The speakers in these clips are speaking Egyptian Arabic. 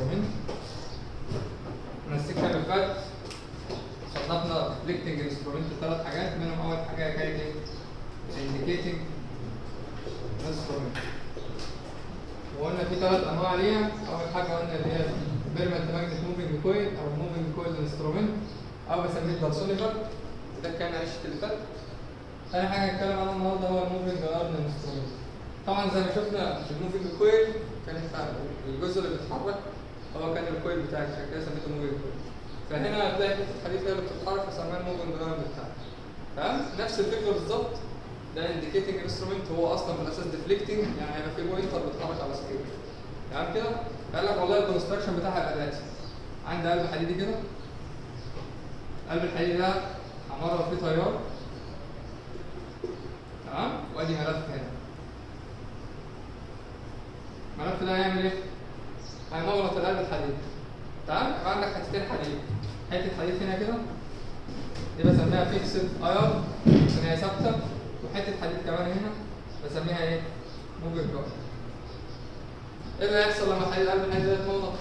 انسترومنت من السكشن اللي فات صنفنا ديفليكتنج انسترومنت ثلاث حاجات منهم اول حاجه كانت ايه؟ انديكيتنج انسترومنت وقلنا في ثلاث انواع ليها اول حاجه قلنا اللي هي بيرمنت ماجنت موفينج كويل او موفينج كويل انسترومنت او بسميه الدارسونيفر ده كان عشت اللي فات تاني حاجه هنتكلم عنها النهارده هو الموفينج ارن انسترومنت طبعا زي ما شفنا في الموفينج كويل كان الجزء اللي بيتحرك هو كان الكويل بتاعك عشان كده سميته موفينج كويل فهنا هتلاقي حته الحديد هي اللي بتتحرك فسميها الموفينج ارن بتاعك تمام نفس الفكره بالظبط ده انديكيتنج انسترومنت هو اصلا في الاساس ديفليكتنج يعني هيبقى في بوينتر بيتحرك على سكيل تمام كده قال لك والله الكونستراكشن بتاعها يبقى الاتي عندي قلب حديدي كده قلب الحديد ده همرر فيه تيار تمام وادي ملف هنا الملف ده هيعمل ايه؟ هيمغلط القلب الحديد تمام يبقى عندك حتتين حديد حته حديد هنا كده دي بسميها فيكسد اير عشان هي ثابته وحته حديد كمان هنا بسميها ايه؟ موفينج ار ايه اللي هيحصل لما الحديد قلب الحديد ده يتمغلط؟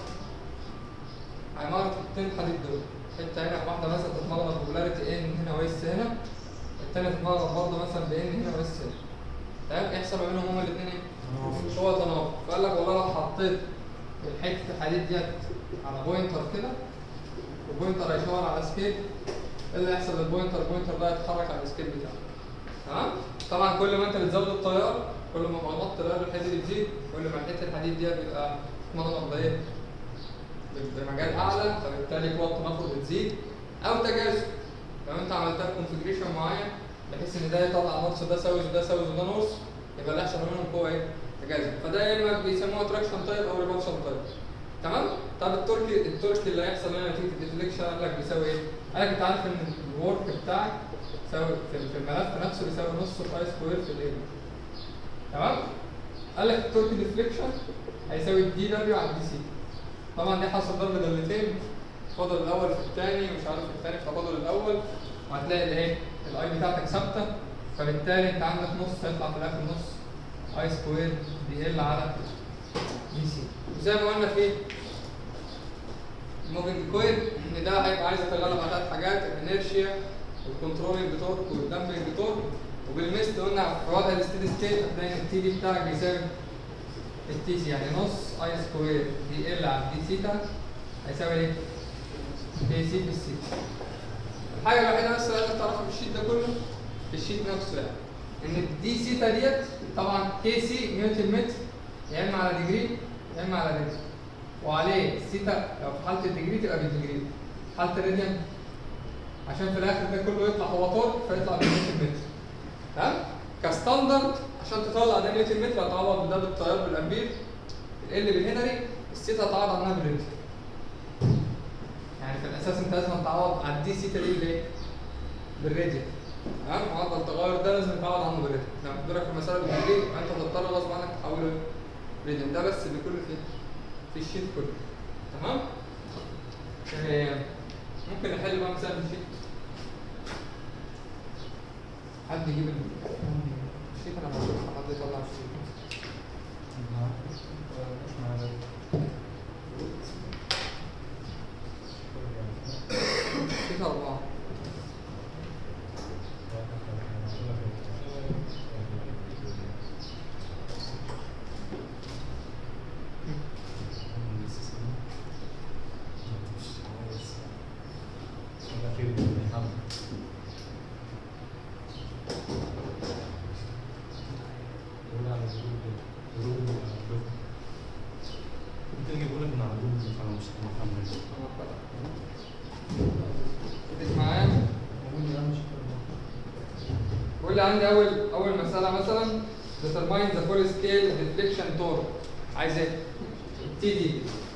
هيمغلط الحتتين الحديد دول حته هنا واحده مثلا تتمغلط بولاريتي ان هنا واس هنا التانية تتمغلط برضه مثلا بان هنا واس هنا تمام يحصل ما بينهم هما الاثنين ايه؟ هو تناقض فقال لك والله لو حطيت الحته الحديد ديت على بوينتر كده والبوينتر هيشاور على سكيل ايه اللي هيحصل للبوينتر البوينتر ده هيتحرك على السكيل بتاعه تمام طبعا كل ما انت بتزود التيار كل ما مغلطه التيار الحديد بتزيد كل ما الحته الحديد ديت بيبقى مغلط بايه؟ بمجال اعلى فبالتالي قوه التنافر بتزيد او تجاذب لو انت عملتها كونفجريشن معين بحيث ان ده يطلع نورس وده ساوز وده ساوز وده نورس يبقى اللي هيحصل منهم قوه ايه؟ تجاذب فده يا اما بيسموها تراكشن تايب او ريبولشن تايب تمام؟ طب التورك التورك اللي هيحصل هنا نتيجه الديفليكشن قال لك بيساوي ايه؟ قال لك انت عارف ان الورك بتاعك يساوي في في الملف نفسه بيساوي نص باي سكوير في الايه؟ تمام؟ قال لك التورك ديفليكشن هيساوي الدي دبليو على الدي سي طبعا دي حصل ضرب دالتين فاضل الاول في الثاني مش عارف في الثاني ففاضل الاول وهتلاقي الايه الاي بتاعتك ثابته فبالتالي انت عندك نص هيطلع في الاخر نص اي سكوير دي ال على دي سي وزي ما قلنا في الموفينج كويل ان ده هيبقى عايز يتغلب على ثلاث حاجات الانيرشيا والكنترولنج تورك والدمبنج تورك وبالمثل قلنا في وضع الستيدي ستيت هتلاقي ان التي دي بتاعك بيساوي التي سي يعني نص اي سكوير دي ال على دي سيتا هيساوي ايه؟ دي سي في السي الحاجه الوحيده بس اللي لازم تعرفها في الشيت ده كله في الشيت نفسه يعني ان الدي سيتا ديت طبعا كي سي نيوتن متر يا اما على ديجري يا اما على راديان وعليه السيتا لو في حاله الديجري تبقى بالديجري حاله الراديان عشان في الاخر ده كله يطلع هو طول فيطلع بالنيوتن متر تمام كستاندرد عشان تطلع ده نيوتن متر هتعوض ده بالتيار بالامبير ال بالهنري السيتا هتعوض عنها بالراديان يعني في الاساس انت لازم تعوض على الدي سيتا دي بايه؟ بالراديان تمام معدل التغير ده لازم تعوض عنه بالراديان لما تدرك في المساله بالراديان يبقى انت هتضطر غصب عنك تحوله راديان ده بس اللي كله في في الشيت كله تمام؟ آه، ممكن نحل بقى مثال في الشيت حد يجيب ال- الشيت انا بشوف حد يطلع الشيت الشيت أربعة ركز معايا بيقول لي عندي اول اول مساله مثلا determine the full scale deflection torque عايز ايه؟ تي دي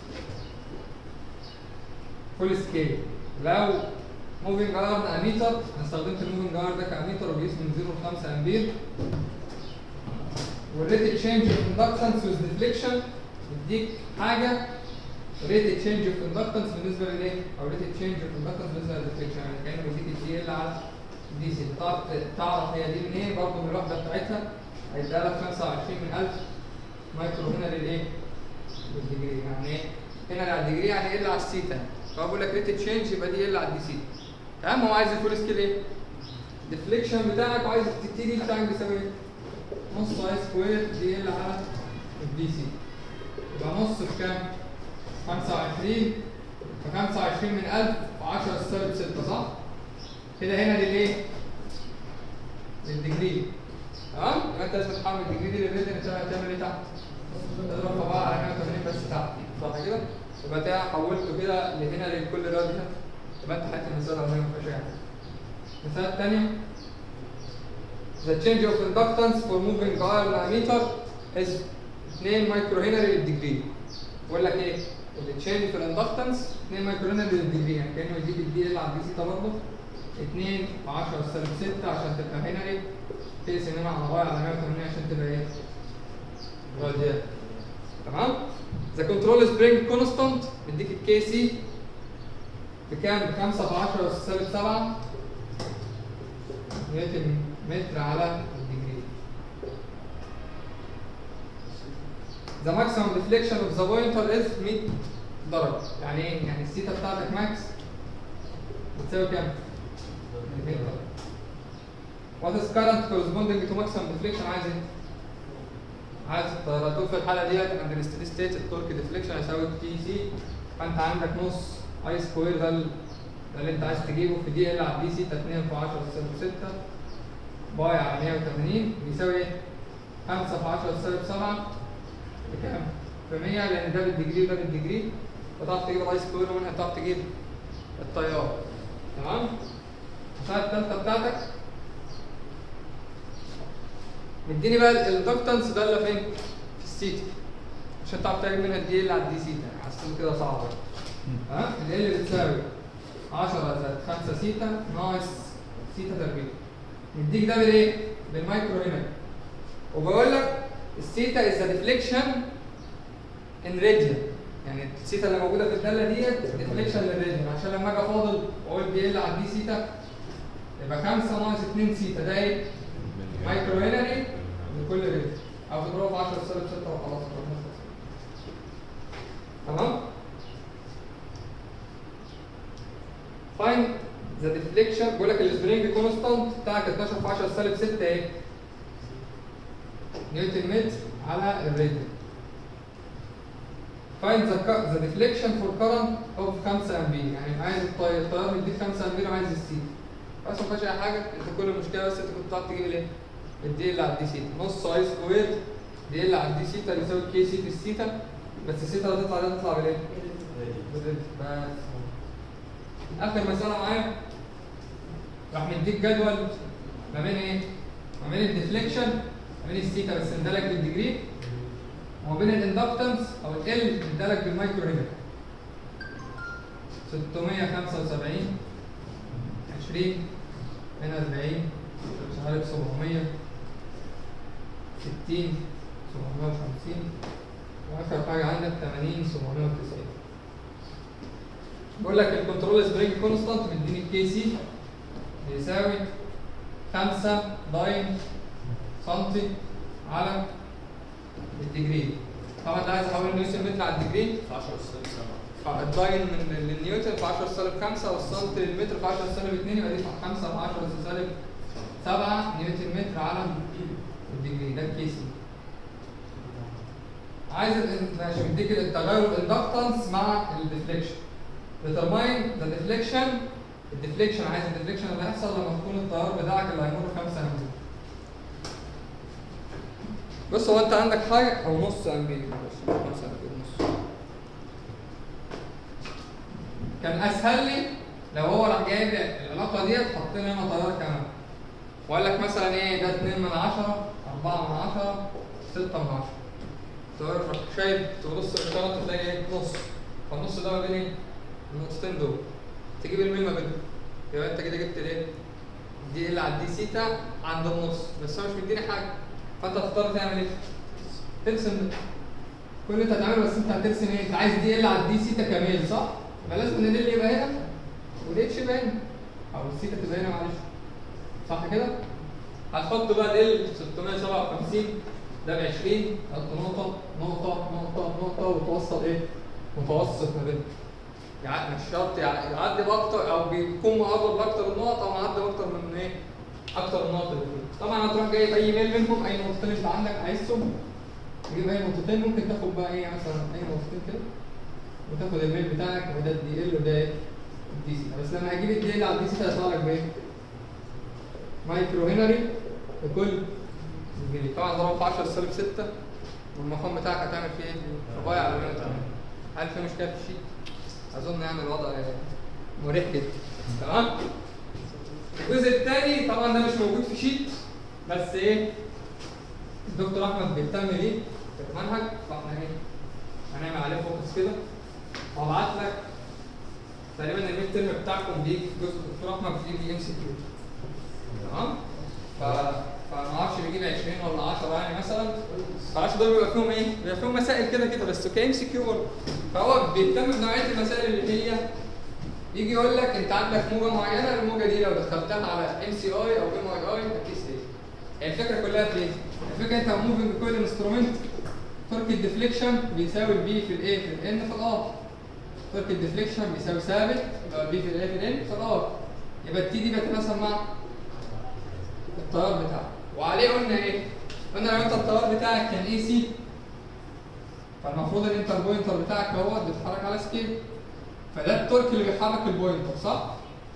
فول سكيل لو موفينج ارم اميتر انا استخدمت الموفينج ارم ده كاميتر وبيقيس من 0 ل 5 امبير والريت تشينج اوف اندكتنس ويز ديفليكشن يديك حاجه ريت تشينج اوف اندكتنس بالنسبه للايه؟ او ريت تشينج اوف اندكتنس بالنسبه للديفليكشن يعني كانه بيديك الدي ال على دي سي تعرف تعرف هي دي منين برضه من الوحده بتاعتها هيديها لك 25 من 1000 مايكرو هنا للايه؟ بالديجري يعني ايه؟ هنا على الديجري يعني ال على السيتا فهو بيقول لك ريت تشينج يبقى دي ال على الدي سي تمام هو عايز الفول سكيل ايه؟ الديفليكشن بتاعك وعايز التي دي بتاعك بيساوي ايه؟ نص اي سكوير دي ال على الدي سي يبقى نص في كام؟ 25 ف 25 من 1000 في 10 سالب 6 صح؟ كده هنا للايه؟ للديجري تمام؟ يبقى انت لازم تحول الديجري دي للريت انت هتعمل ايه تحت؟ تضرب بقى على 180 بس تحت صح كده؟ يبقى ده حولته كده لهنا لكل راديو يبقى انت حته المثال الاولاني ما فيهاش يعني المثال الثاني The change of inductance for moving wire diameter is 2 مايكرو هنري للديجري بقول لك ايه؟ التشينج في الاندكتنس 2 مايكرو هنري للديجري يعني كانه يديك الدي ال على الدي سي برضه 2 في 10 سالب 6 عشان تبقى هنري تقسم هنا على واي على 180 عشان تبقى ايه؟ راديال تمام؟ ذا كنترول سبرينج كونستانت مديك الكي سي بكام؟ ب 5 في 10 سالب 7 نيوتن متر على الديجري. ذا ماكسيمم ديفليكشن اوف ذا بوينتر از 100 درجة، يعني ايه؟ يعني الثيتا بتاعتك ماكس بتساوي كام؟ 100 درجة. What is current corresponding to maximum deflection عايز ايه؟ عايز التردد في الحالة ديت عند الستيدي ستيت التورك ديفليكشن هيساوي تي سي فانت عندك نص اي سكوير ده ال- ده اللي انت عايز تجيبه في دي ال على دي سي 2 في 10 سالب 6 باي على 180 بيساوي ايه؟ 5 في 10 سالب 7 بكام؟ في 100 لان ده بالديجري وده بالديجري فتعرف تجيب الاي سكوير ومنها تعرف تجيب التيار تمام؟ الساعة التالتة بتاعتك مديني بقى الاندكتنس ده اللي فين؟ في السيتا عشان تعرف تجيب منها الدي ال على الدي سيتا حسيت كده صعب ها ال ال بتساوي 10 زائد 5 سيتا ناقص سيتا تربيع مديك ده بالايه؟ بالمايكرو هنا وبقول لك السيتا از ديفليكشن ان ريديان يعني السيتا اللي موجوده في الداله ديت ديفليكشن للريديان عشان لما اجي افاضل واقول دي ال على الدي سيتا يبقى 5 ناقص 2 سيتا ده ايه؟ مايكرو هنري لكل ريت او تضربه في 10 سالب 6 وخلاص تمام فاين ذا ديفليكشن بيقول لك السبرينج كونستانت بتاعك 12 في 10 سالب 6 ايه؟ نيوتن متر على الراديان فاين ذا ذا ديفليكشن فور كرنت اوف 5 امبير يعني عايز الطي- التيار يديك 5 امبير وعايز السي بس ما فيهاش اي حاجه انت كل المشكله بس انت كنت بتعرف تجيب الايه؟ الدي ال على الدي سيتا نص اي سكوير دي ال على الدي سيتا بيساوي كي سي في السيتا بس السيتا اللي هتطلع دي هتطلع بالايه؟ بالريد. بس اخر مساله معايا راح مديك جدول ما بين ايه؟ ما بين الديفليكشن ما بين السيتا بس ادالك بالديجري وما بين الاندكتنس او ال ادالك بالمايكرو هنا 675 20 هنا 40 مش عارف 700 60 750 واخر حاجه عندك 80 790 بقول لك الكنترول سبرينج كونستانت مديني الكي سي بيساوي 5 داين سنتي على الديجري طبعا ده عايز احول نيوتن متر على الديجري 10 سالب 7 فالداين من للنيوتن في 10 سالب 5 والسنتي للمتر في 10 سالب 2 يبقى دي في 5 في 10 سالب 7 نيوتن متر على الديجري ده الكي سي عايز ال- ماشي مديك التغير الاندكتنس مع الديفليكشن determine the deflection الديفليكشن عايز الديفليكشن اللي هيحصل لما تكون التيار بتاعك اللي هيمر 5 امبير بص هو انت عندك حاجه او نص امبير بس 5 امبير نص كان اسهل لي لو هو راح جايب لي العلاقه ديت حط لي هنا تيار كمان وقال لك مثلا ايه ده 2 من 10 4 من 10 6 من 10 تيار راح شايف تبص للشنطه تلاقي ايه نص فالنص ده ما بين ايه النقطتين دول تجيب الميل ما بينهم يبقى انت كده جبت الايه دي ال على الدي سيتا عند النص بس هو مش مديني حاجه فانت هتضطر تعمل ايه؟ ترسم كل اللي انت هتعمله بس انت هترسم ايه؟ انت عايز دي ال على الدي سيتا كميل صح؟ يبقى لازم ان ال يبقى هنا والاتش يبقى هنا او السيتا تبقى هنا معلش صح كده؟ هتحط بقى ال 657 ده ب 20 تحط نقطة نقطة نقطة نقطة وتوصل ايه؟ متوسط ما بينهم يعني مش شرط يع- يعدي باكتر او بيكون مقرب لاكتر النقط او معدي باكتر من ايه؟ اكتر النقط اللي فيه. طبعا هتروح جايب اي ميل منهم اي نقطتين انت عندك عايزهم تجيب اي نقطتين ممكن تاخد بقى ايه مثلا اي نقطتين كده وتاخد الميل بتاعك وده الدي ال وده ايه؟ الدي سي بس لما هجيب الدي ال على الدي سي هيطلع لك بايه؟ مايكرو هنري لكل ملي طبعا ضرب في 10 سالب 6 والمقام بتاعك هتعمل فيه ايه؟ ربايع على 180 هل في مشكله في الشيت؟ اظن يعني الوضع مريح جدا تمام؟ الجزء الثاني طبعا ده مش موجود في شيت بس ايه؟ الدكتور احمد بيهتم بيه في المنهج فاحنا ايه؟ هنعمل عليه فوكس كده وهبعت لك تقريبا الميد ترم بتاعكم بيجي في جزء الدكتور احمد بيجي ام سي كيو تمام؟ ف فما اعرفش بيجيب 20 ولا 10 يعني مثلا معرفش دول بيبقى فيهم ايه؟ بيبقى فيهم مسائل كده كده بس كام سي كيو برضه فهو بيهتم بنوعيه المسائل اللي هي يجي يقول لك انت عندك موجه معينه الموجه دي لو دخلتها على ام سي اي او ام اي اي هتقيس ايه؟ هي الفكره كلها في ايه؟ الفكره انت موفنج كل انسترومنت ترك الديفليكشن بيساوي البي في الاي في الان في الار ترك الديفليكشن بيساوي ثابت اللي هو البي في الاي في الان في الار يبقى التي دي بتتناسب مع التيار بتاعك وعليه قلنا ايه؟ قلنا لو انت التيار بتاعك كان اي سي فالمفروض ان انت البوينتر بتاعك هو بيتحرك على سكيل فده التورك اللي بيحرك البوينتر صح؟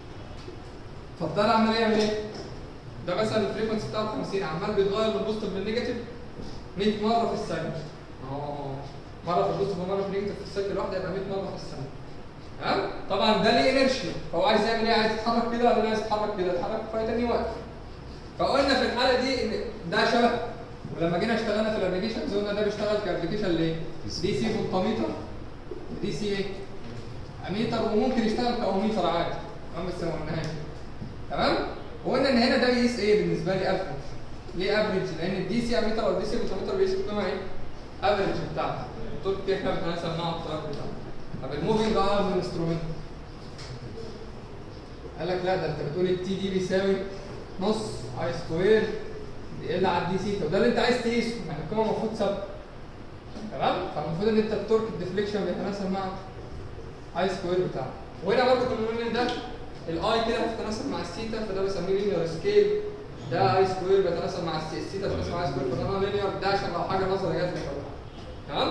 فالتيار عمال يعمل ايه؟ ده مثلا الفريكونسي بتاعه 50 عمال بيتغير من البوزيتيف للنيجاتيف 100 مره في الثانيه اه مره في البوزيتيف ومره في النيجاتيف في السايكل الواحده يبقى 100 مره في الثانيه تمام؟ طبعا ده ليه انرشيا فهو عايز يعمل ايه؟ عايز يتحرك كده ولا عايز يتحرك كده؟ يتحرك في تاني وقت فقلنا في الحاله دي ان ده شبه ولما جينا اشتغلنا في الابلكيشنز قلنا ده بيشتغل كابلكيشن ليه؟ دي سي فولتميتر دي سي ايه؟ اميتر وممكن يشتغل كاوميتر عادي تمام بس ما قلناهاش تمام؟ وقلنا ان هنا ده بيقيس ايه بالنسبه لي افريج ليه افريج؟ لان الدي سي اميتر او الدي سي فولتميتر بيقيس القيمه ايه؟ افريج بتاعته الطول كده كده بتناسب مع التيار بتاعه طب الموفينج ارم انسترومنت قال لك لا ده انت بتقول التي دي بيساوي نص اي سكوير دي ال على الدي سي طب ده اللي انت عايز تقيسه يعني القيمه المفروض ثابته تمام فالمفروض ان انت التورك الديفليكشن بيتناسب مع اي سكوير بتاعه وهنا برضه كنا بنقول ان ده الاي كده هتتناسب مع الثيتا فده بسميه لينير سكيل ده اي سكوير بيتناسب مع السي- الثيتا بتتناسب مع اي سكوير فده لينير ده عشان لو حاجه نظري جت لك تمام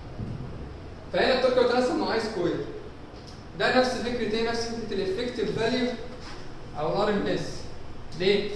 فهنا التورك بيتناسب مع اي سكوير ده نفس فكره ايه نفس فكره الافكتيف فاليو او الار ام اس ليه؟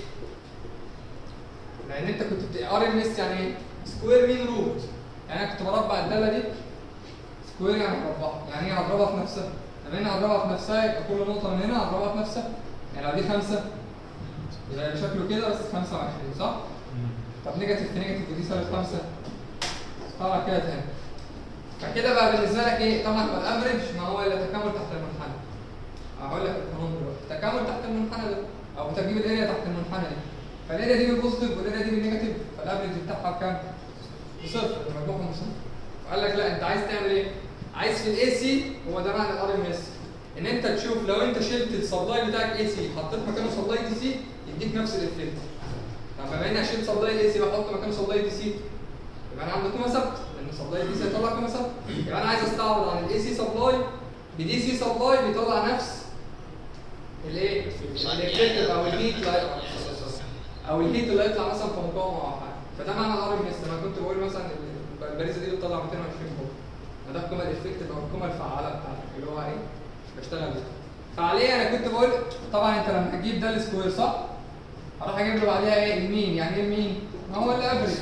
لان انت كنت ار ام اس يعني ايه؟ سكوير مين روت يعني انا كنت بربع الداله دي سكوير يعني مربعها يعني ايه هضربها في نفسها لما هنا هضربها في نفسها يبقى كل نقطه من هنا هضربها في نفسها يعني لو دي خمسه يبقى شكله كده بس 25 صح؟ طب نيجاتيف في نيجاتيف ودي سالب خمسه طلع كده تاني فكده بقى بالنسبه لك ايه؟ طبعا هو الافريج ما هو الا تكامل تحت المنحنى هقول لك القانون دلوقتي تكامل تحت المنحنى ده او تجيب الاريا تحت المنحنى دي فالاريا دي بالبوزيتيف والاريا دي بالنيجاتيف فالافريج بتاعها بكام؟ بصفر مجموعهم بصفر فقال لك لا انت عايز تعمل ايه؟ عايز في الاي سي هو ده معنى الار ام اس ان انت تشوف لو انت شلت السبلاي بتاعك اي سي حطيت مكانه سبلاي دي سي يديك نفس الافكت طب بما اني اشيل سبلاي اي سي واحط مكانه سبلاي دي سي يبقى انا عندي قيمه ثابته لان سبلاي دي سي هيطلع قيمه ثابته يبقى انا عايز استعوض عن الاي سي سبلاي بدي سي سبلاي بيطلع نفس الايه؟ الافكتيف او الهيت اللي هيطلع او الهيت اللي هيطلع مثلا في مقاومه او حاجه فده معنى الار ام اس انا كنت بقول مثلا ال- الباريزه دي بتطلع 220 فولت فده القيمه الافكتيف او القيمه الفعاله بتاعتك اللي هو ايه؟ بشتغل بيها فعليه انا كنت بقول طبعا انت لما هتجيب ده السكوير صح؟ هروح اجيب له بعديها ايه؟ المين يعني ايه المين؟ ما هو الافريج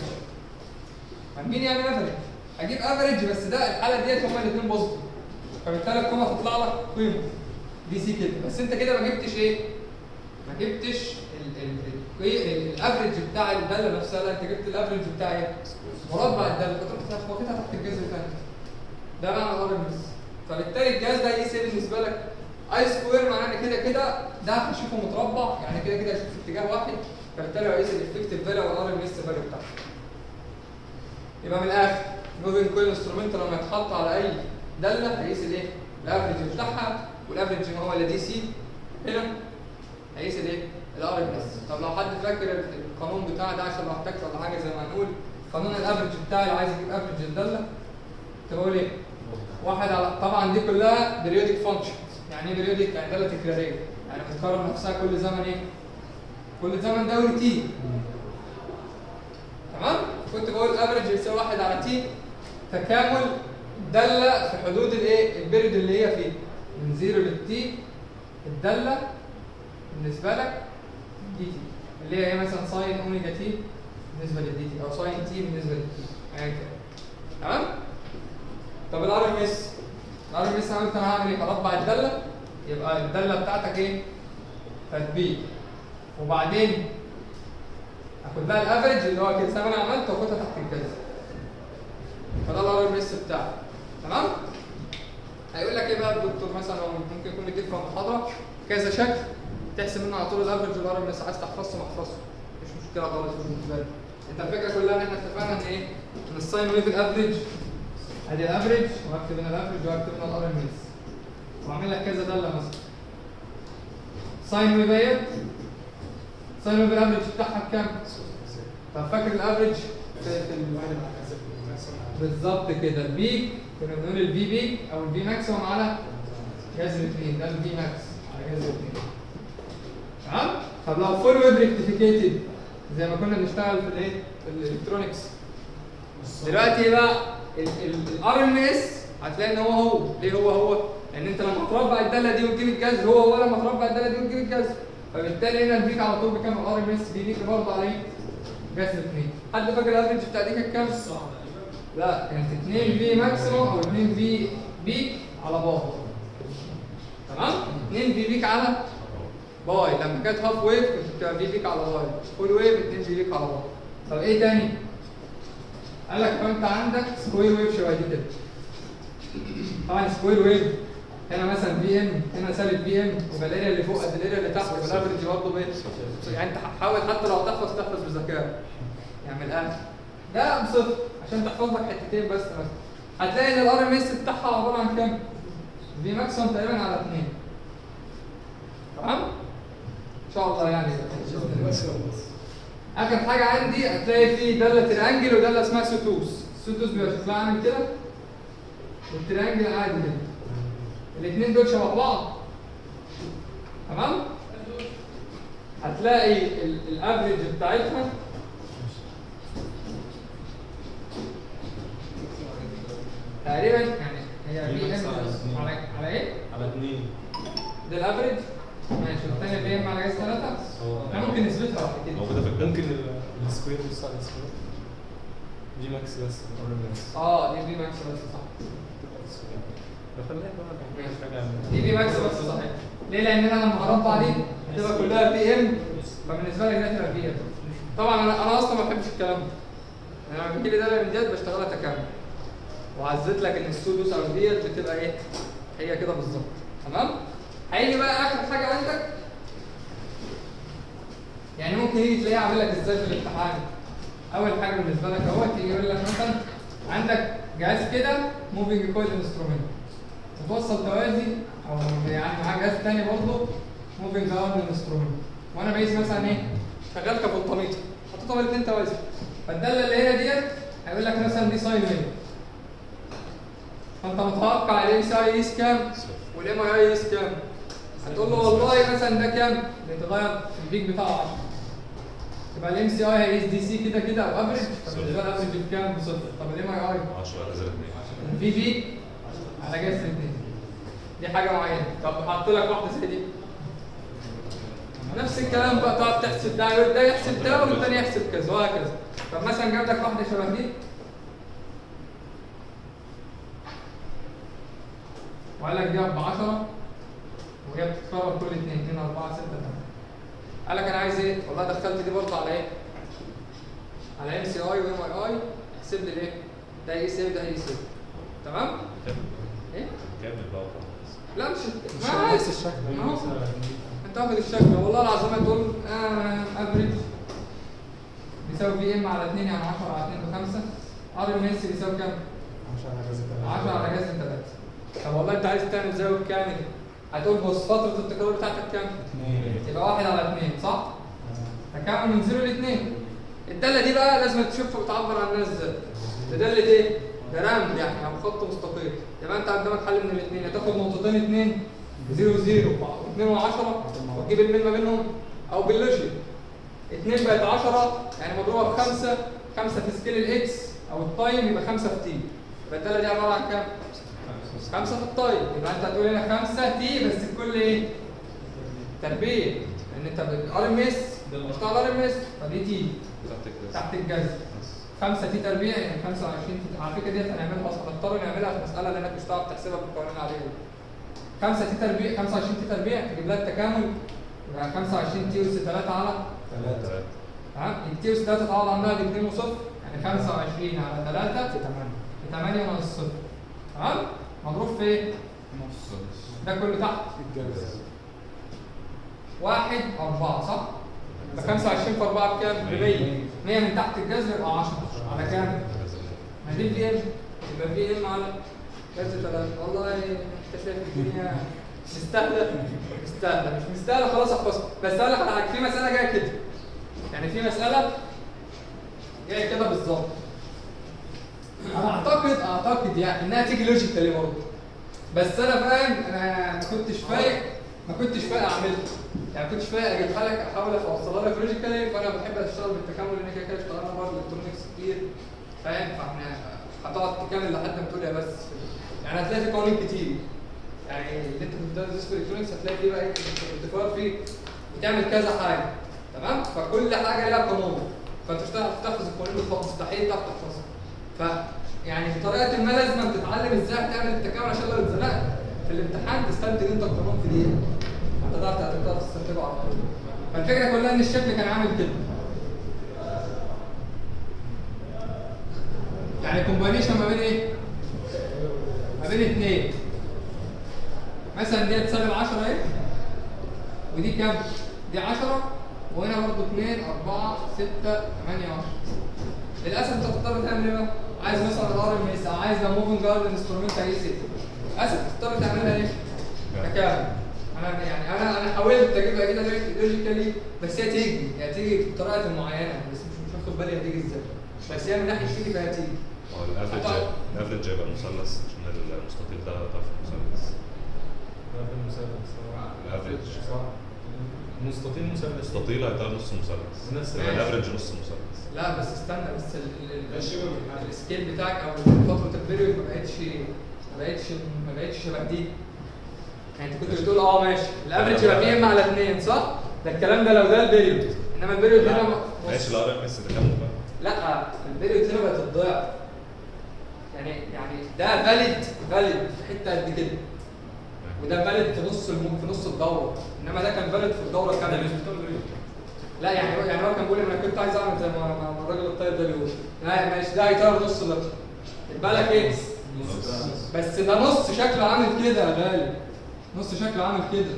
المين يعني افريج اجيب افريج بس ده الحاله ديت هما الاثنين بوزيتيف فبالتالي القيمه تطلع لك قيمه دي سي كده بس انت كده ما جبتش ايه؟ ما جبتش ال- ال- ال- ال- الافريج بتاع الداله نفسها لا انت جبت الافريج بتاع ايه؟ مربع الداله فتروح واخدها تحت الجذر الثاني ده معنى الار ام اس فبالتالي الجهاز ده يقيس ايه بالنسبه لك؟ اي سكوير معناه ان كده كده ده هشوفه متربع يعني كده كده هشوف في اتجاه واحد فبالتالي هو يقيس الافكتيف فاليو والار ام اس فاليو بتاعته يبقى من الاخر موفين كويل انسترومنت لما يتحط على اي داله هيقيس الايه؟ الافريج بتاعها والافريج ما هو اللي دي سي هنا هيقيس الايه؟ الار ام اس طب لو حد فاكر القانون بتاع ده عشان لو احتجت ولا حاجه زي ما هنقول قانون الافريج بتاعي اللي عايز اجيب افريج الداله كنت بقول ايه؟ واحد على طبعا دي كلها بريودك فانكشن يعني ايه بريودك يعني داله تكراريه يعني بتكرر نفسها كل زمن ايه كل زمن دوري تي تمام كنت بقول الافرج يساوي واحد على تي تكامل داله في حدود الايه البيريد اللي هي فيه من زيرو للتي الداله بالنسبه لك دي تي اللي هي ايه مثلا ساين اوميجا تي بالنسبه للدي تي او ساين تي بالنسبه للتي ايا كان تمام طب الار ام اس الار ام اس انا قلت انا هعمل ايه هطبع الداله يبقى الداله بتاعتك ايه تطبيق وبعدين اخد بقى الافرج اللي هو كده زي ما انا عملت واخدها تحت الجذر فده الار ام اس بتاعي تمام هيقول لك ايه بقى الدكتور مثلا هو ممكن يكون مديك في المحاضره كذا شكل تحسب منه على طول الافرج والار ام اس عايز تحفظه ما احفظه مش مشكله خالص بالنسبه لي انت الفكره كلها ان احنا اتفقنا ان ايه ان الساين ويف الافرج ادي الافرج واكتب هنا الافرج واكتب هنا الار ام اس واعمل لك كذا داله مثلا ساين ويف اهيت ساين ويف الافرج بتاعها بكام؟ طب فاكر الافرج في, في ال- بالظبط كده البيك كنا بنقول الفي بيك او الفي ماكسيموم على جذر 2 ده الفي ماكس على جذر 2 تمام طب لو فول ويف ريكتيفيكيتد زي ما كنا بنشتغل في الايه في الالكترونكس دلوقتي بقى الار ام اس هتلاقي ان هو هو ليه هو هو لان انت لما تربع الداله دي وتجيب الجذر هو هو لما تربع الداله دي وتجيب الجذر فبالتالي هنا البيك على طول بكام الار ام اس بيليك برضه على ايه جذر 2 حد فاكر الافرج بتاع دي كانت كام؟ لا كانت 2 في ماكسيموم او 2 في بيك على باي تمام 2 في بيك على باي لما كانت هاف ويف كنت بتبقى في بيك على باي فول ويف 2 في بيك على باي طب ايه تاني؟ قال لك لو انت عندك سكوير ويف شبه دي كده طبعا سكوير ويف هنا مثلا في ام هنا سالب في ام يبقى الاريا اللي فوق قد الاريا اللي تحت يبقى الافرج برضه بايه؟ يعني انت حاول حتى لو تحفظ تحفظ بذكاء يعني من الاخر ده بصفر عشان تحفظ لك حتتين بس مثلا هتلاقي ان الار ام اس بتاعها عباره عن كام؟ في ماكسيموم تقريبا على 2 تمام؟ ان شاء الله يعني بإذن الله. اخر حاجه عندي هتلاقي في داله تريانجل وداله اسمها سوتوس السوتوس بيبقى شكلها عامل كده والتريانجل عادي كده الاثنين دول شبه بعض تمام هتلاقي ال- الافريج بتاعتها تقريبا يعني هي بي ام على على ايه؟ على اثنين ده الافريج ماشي والثانيه بي ام على جهاز ثلاثه هو احنا ممكن نثبتها بعد كده موجودة في ممكن ال- السكوير بص على السكوير جي ماكس بس بس اه دي بي ماكس بس صح فخليها بقى مفيش حاجة دي بي ماكس بس صحيح ليه؟ لان انا لما هربع دي هتبقى كلها بي ام فبالنسبه لي دي هتبقى بي ام طبعا انا انا اصلا ما بحبش الكلام ده يعني لما بيجي لي داله من ديت بشتغلها تكامل وعزت لك ان السودوس او ديت بتبقى ايه؟ هي كده بالظبط تمام؟ هيجي بقى اخر حاجه عندك يعني ممكن يجي تلاقيه عامل لك ازاي في الامتحان اول حاجه بالنسبه لك اهو تيجي يقول لك مثلا عندك جهاز كده موفينج كويل انسترومنت متوصل توازي او يعني معاه جهاز تاني برضه موفينج ارم انسترومنت وانا بقيس مثلا ايه شغال كفولتميتر حطيتهم الاثنين توازي فالداله اللي هنا ديت هيقول لك مثلا دي ساين ويف فانت متوقع الام سي اي يقيس كام والام اي اي يقيس كام هتقول له والله مثلا ده كام بيتغير في البيك بتاعه 10 يبقى الام سي اي هيقيس دي سي كده كده او افريج فبالنسبه له افريج بكام بصفر طب الام اي اي 10 على زائد 2 في في على جهاز الاثنين دي حاجه معينه طب حط لك واحده زي دي نفس الكلام بقى تقعد تحسب ده يقول ده يحسب ده والتاني يحسب كذا وهكذا طب مثلا جاب لك واحده شبه دي وقال لك دي ب 10 وهي بتتكرر كل اثنين 2 4 6 8 قال لك انا عايز ايه؟ والله دخلت دي برضه على ايه؟ على ام سي اي وام اي اي احسب لي الايه؟ ده يقيس ايه وده يقيس ايه تمام؟ ايه؟ كامل بقى وخلاص لا مش مش ما عادي. نفس الشكل ما هو انت واخد الشكل والله العظيم هتقول افريج بيساوي بي ام على 2 يعني 10 على 2 ب 5 ار ام اس بيساوي كام؟ 10 على جذر 3 طب والله انت عايز تعمل زاويه كامل هتقول بص فتره التكرار بتاعتك كام؟ يبقى 1 على 2 صح؟ تكامل من 0 ل 2 الداله دي بقى لازم تشوفها بتعبر عنها ازاي؟ ده داله ايه؟ ده رمز يعني او خط مستقيم يبقى انت قدامك حل من الاثنين هتاخد نقطتين اثنين 0 0 و2 و10 وتجيب المين ما بينهم او باللوجيك 2 بقت 10 يعني مضروبه بخمسه 5 في سكيل الاكس او التايم يبقى 5 في تي يبقى الداله دي عباره عن كام؟ 5 في التايم يبقى انت هتقول هنا 5 تي بس الكل ايه؟ تربيه لان انت ار ام اس بتشتغل ار ام اس فدي تي تحت الجهاز. تحت الجذر 5 تي تربيع يعني 25 تي على فكره ديت هنعملها اصلا هنضطر نعملها في مساله لانك مش هتعرف تحسبها بالقوانين العاديه دي 5 تي تربيع 25 تي تربيع تجيب لها التكامل يبقى 25 تي اس 3 على ثلاثة تمام التي اس 3 تعوض عنها ب 2 وصفر يعني 25 على 3 في 8 ب 8 ناقص صفر تمام مضروب في ايه؟ نص ده كله تحت الجهاز واحد أربعة صح؟ يبقى 25 في 4 بكام؟ ب 100 100 من تحت الجذر يبقى 10 على كام؟ ما دي في ام يبقى في ام على جذر 3 والله انت شايف الدنيا مستاهله مستاهله مش مستاهله خلاص احفظها بس اقول لك على حاجه في مساله جايه كده يعني في مساله جايه كده بالظبط انا اعتقد اعتقد يعني انها تيجي لوجيكالي برضه بس انا فاهم انا ما كنتش فايق ما كنتش فايق اعملها يعني ما كنتش فايق اجيبها لك احاول اوصلها لك لوجيكالي فانا بحب اشتغل بالتكامل لان كده كده اشتغلنا برضه الكترونكس كتير فاهم فاحنا هتقعد تكمل لحد ما تقول يا بس يعني هتلاقي في قوانين كتير يعني اللي انت بتدرس في الالكترونكس هتلاقي فيه بقى ايه الاتفاق فيه بتعمل كذا حاجه تمام فكل حاجه ليها قانون فانت مش هتعرف تحفظ القانون بالخط مستحيل تعرف تحفظها ف يعني بطريقه ما لازم تتعلم ازاي تعمل التكامل عشان لو اتزنقت في الامتحان تستنتج انت القانون في دقيقه انت تعرف تقدر تستنتجه على طول فالفكره كلها ان الشكل كان عامل كده يعني كومبانيشن ما بين ايه؟ ما بين اثنين مثلا دي سالب 10 اهي ودي كام؟ دي 10 وهنا برضه 2 4 6 8 10 للاسف انت هتضطر تعمل ايه بقى؟ عايز مثلا الار ام اس او عايز لو موفنج جارد انسترومنت اي سي للاسف هتضطر تعملها ايه؟ تكامل انا يعني انا انا حاولت اجيبها كده لوجيكالي بس هي تيجي هي تيجي بطريقه معينه بس مش مش واخد بالي هتيجي ازاي بس هي من ناحيه تيجي فهي تيجي هو الافرج الافرج هيبقى مثلث عشان المستطيل ده طرف مثلث لا في المثلث الافرج صح مستطيل مثلث المستطيل هيطلع نص مثلث نفس يبقى ماشي. الافرج نص مثلث لا بس استنى بس ال- ال- ال- شبه بالحاجة. السكيل بتاعك او فتره البيريود ما بقتش ما بقتش ما بقتش شبه دي يعني انت كنت بتقول اه ماشي الافرج يبقى فيه ام على اثنين صح؟ ده الكلام ده لو ده البيريود انما البيريود هنا ما- ماشي الار ام اس ده كام بقى لا البيريود هنا بقت الضعف يعني يعني ده فاليد فاليد في حته قد كده وده فاليد في نص الم... في نص الدوره انما ده كان فاليد في الدوره كامله لا يعني هو يعني هو كان بيقول لي انا كنت عايز اعمل زي ما ما- ما الراجل الطيب ده بيقول لا ماشي ده هيطير نص ده خد بالك ايه بس ده نص شكله عامل كده يا غالي نص شكله عامل كده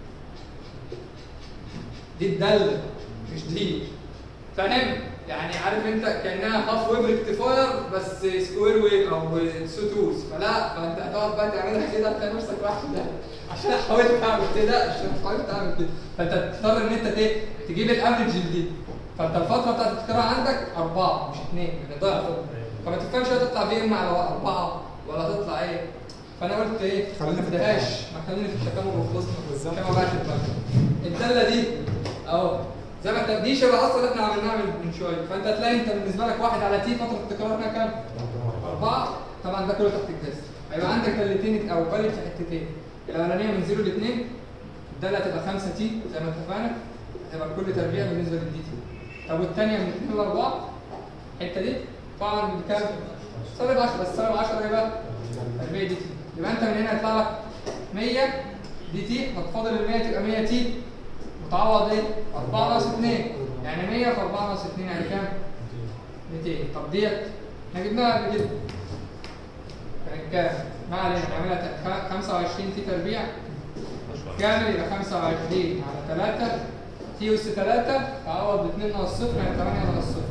دي الداله مش دي فاهم يعني عارف انت كانها هاف ويف ريكتيفاير بس سكوير ويف او سوتوز فلا فانت هتقعد بقى تعملها كده هتلاقي نفسك رايح ده عشان حاولت اعمل كده عشان حاولت اعمل كده فانت تضطر ان انت ت- تجيب الافرج دي فانت الفتره بتاعت القراءه عندك اربعه مش اثنين يعني ضعف فما تفهمش هتطلع في ام على اربعه ولا هتطلع ايه فانا قلت ايه خلينا في ما بدهاش ما خليني في التكامل وخلصنا بالظبط. عشان ما بقاش الباقي. الداله دي اهو زي ما انت دي شبه اصلا اللي احنا عملناها من من شويه فانت هتلاقي انت بالنسبه لك واحد على تي فتره التكرار هنا كام؟ اربعه طبعا ده كله تحت الجذر هيبقى عندك دالتين او فاليد في حتتين الاولانيه من 0 ل 2 الداله هتبقى 5 تي زي ما اتفقنا هتبقى كل تربيع بالنسبه للدي تي طب والثانيه من 2 ل 4 الحته دي طبعا بكام؟ سالب 10 بس سالب 10 ايه بقى؟ تربيع دي تي يبقى انت من هنا هيطلع لك 100 دي تي هتفاضل ال 100 تبقى 100 تي وتعوض ايه؟ 4 ناقص 2 يعني 100 في 4 ناقص 2 يعني كام؟ 200 طب ديت احنا جبناها قبل كده كانت كام؟ ما علينا نعملها ت- 25 تي تربيع كامل يبقى 25 على 3 تي اس 3 تعوض ب 2 ناقص 0 يعني 8 ناقص 0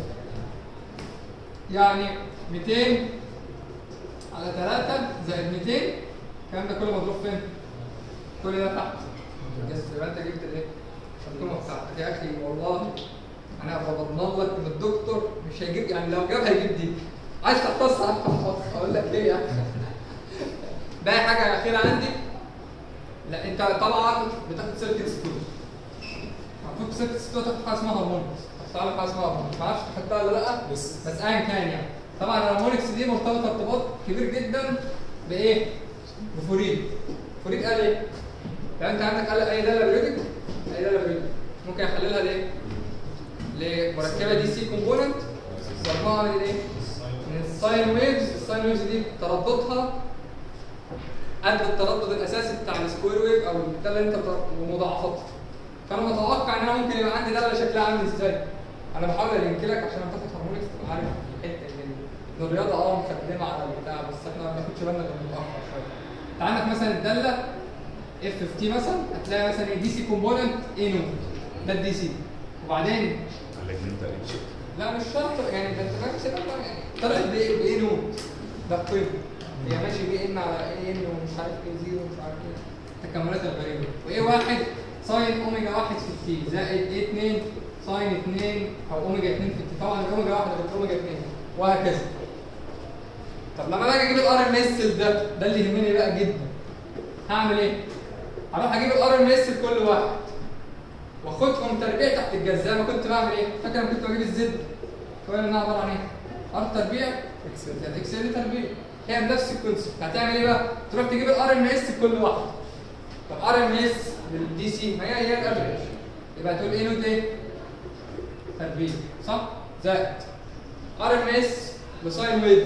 يعني 200 على 3 زائد 200 الكلام ده كله مضروب فين؟ كل ده تحت بس يبقى انت جبت الايه؟ القيمه بتاعتك يا اخي والله انا بضمن لك ان الدكتور مش هيجيب يعني لو جاب هيجيب دي عايز تحفظها هتحفظها اقول لك ليه يعني باقي حاجه اخيره عندي لا انت طبعا بتاخد سيركت ستور المفروض سيركت ستور تاخد حاجه اسمها هارمونكس تعرف حاجه اسمها هارمونكس ما اعرفش خدتها ولا لا بس بس ايا كان يعني طبعا الهارمونكس دي مرتبطه ارتباط كبير جدا بايه؟ بفوريد فوريد قال ايه؟ لو انت عندك قال اي داله بريدك اي داله بريدك ممكن احللها لايه؟ لمركبه دي سي كومبوننت واربعه من ايه؟ من الساين ويفز الساين ويفز دي ترددها قد التردد الاساسي بتاع السكوير ويف او الداله اللي انت بتر- ومضاعفاتها فانا متوقع ان انا ممكن يبقى عندي داله شكلها عامل ازاي انا بحاول الينك لك عشان لما تاخد هارمونكس تبقى عارف الحته دي ان الرياضه اه مخدمه على البتاع بس احنا ما بناخدش بالنا غير متاخر شويه انت عندك مثلا الداله اف اف تي مثلا هتلاقي مثلا ايه دي سي كومبوننت اي نوت ده الدي سي وبعدين الاثنين تقريبا لا مش شرط يعني ده انت فاهم كده بقى يعني طلعت بايه بايه نوت ده القيمه هي ماشي بي ان على اي ان ومش عارف ايه زيرو ومش عارف ايه التكاملات الغريبه وايه واحد ساين اوميجا واحد في التي زائد ايه 2 ساين 2 او اوميجا 2 في التي طبعا الاوميجا واحد غير اوميجا 2 وهكذا طب لما باجي اجيب الار ام اس ده ده اللي يهمني بقى جدا هعمل ايه؟ هروح اجيب الار ام اس لكل واحد واخدهم تربيع تحت الجزاء ما كنت بعمل ايه؟ فاكر لما كنت بجيب الزد كويس انها عباره عن ايه؟ ار تربيع اكسل زائد اكس ال تربيع هي بنفس الكونسيبت هتعمل ايه بقى؟ تروح تجيب الار ام اس لكل واحد طب ار ام اس للدي سي ما هي هي الافريج يبقى تقول ايه نوت ايه؟ تربيع صح؟ زائد ار ام اس لساين ويف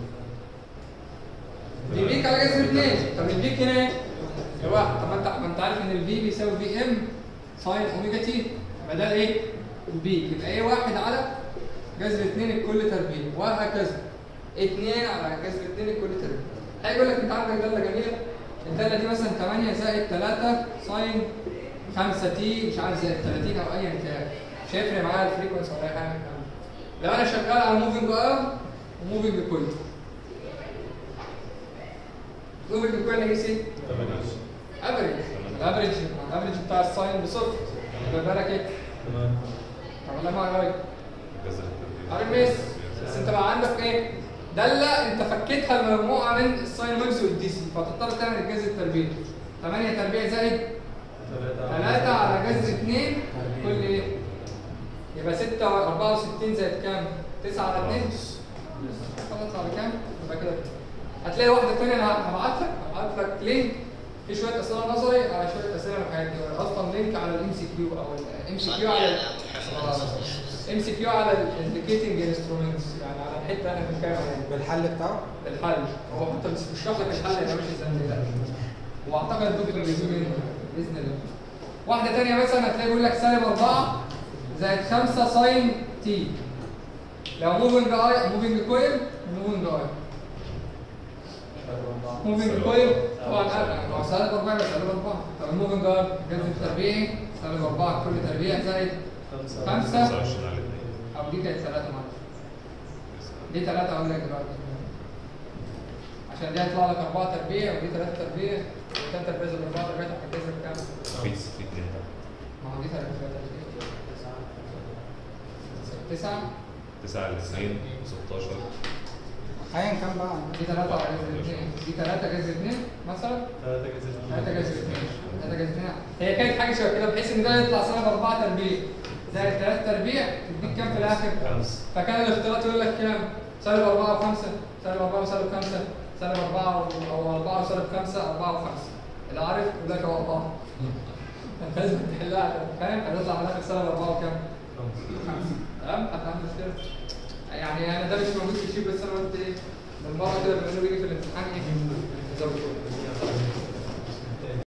دي بيك على جذر اثنين طب البيك هنا ايه؟ يا واحد طب ما انت ما انت عارف ان الفي بيساوي في ام ساين اوميجا تي يبقى ده ايه؟ البيك يبقى ايه واحد على جذر اثنين الكل تربيع وهكذا اثنين على جذر اثنين الكل تربيع هيقول لك انت عندك داله جميله الداله دي مثلا 8 زائد 3 ساين 5 تي مش عارف زائد 30 او ايا كان مش هيفرق معايا الفريكونسي ولا اي حاجه من الكلام ده. لو انا شغال على موفينج ار وموفينج كويل موفينج كويل هيجي سي افريج الافريج الافريج بتاع الساين بصفر يبقى بالك ايه؟ تمام طب والله ما غير جذر ار ام اس بس انت بقى عندك ايه؟ داله انت فكيتها المجموعه من الساين ويفز والدي سي فتضطر تعمل الجذر التربيعي 8 تربيع زائد 3 على جذر 2 كل ايه؟ يبقى 6 64 زائد كام؟ 9 على 2 خلاص على كام؟ يبقى كده هتلاقي واحده ثانيه انا هبعت لك هبعت لك لينك في شويه اسئله نظري على شويه اسئله من الحاجات دي اصلا لينك على الام سي كيو او الام سي كيو على ام سي كيو على الانديكيتنج انسترومنتس يعني على الحته اللي احنا بنتكلم عليها بالحل بتاعه الحل هو حتى مش بيشرح لك الحل هيبقى ماشي ازاي ما تقلقش. واعتقد الدكتور الريزومي باذن الله واحده ثانيه مثلا هتلاقي بيقول لك سالب 4 زائد 5 ساين تي لو موفنج اي موفنج كويل موفنج اي موفنج كويل طبعا أنا- هو سالب 4 يبقى سالب 4 طب الموفنج اي جذر التربيعي سالب 4 كل تربيع زائد خمسة خمسة 25 على 2 او دي كانت 3 معلش دي 3 اقول لك دلوقتي عشان دي هيطلع لك 4 تربيع ودي 3 تربيع وكام تربيع زائد 4 تربيع تحت الجذر بكام؟ في في 2 ما هو دي 3 تربيع 9 9 على 2 16 ايا كان بقى دي 3 على جذر 2 دي 3 جذر 2 مثلا ثلاثة جزء 3 جذر 2 3 جذر 2 هي كانت حاجه شبه كده بحيث ان ده يطلع سالب 4 تربيع زائد 3 تربيع تديك كام في الاخر؟ خمسة فكان الاختلاط يقول لك كام؟ سالب 4 و5 سالب 4 وسالب 5 سالب 4 او 4 وسالب 5 4 و5 اللي عارف يقول لك هو 4 لازم تحلها عشان فاهم؟ هتطلع في الاخر سالب 4 وكام؟ خمسة 5 تمام؟ حد عنده مشكله؟ يعني انا ده مش موجود في الشيب بس انا قلت ايه؟ بالمره كده بما انه بيجي في الامتحان ايه؟ نزود.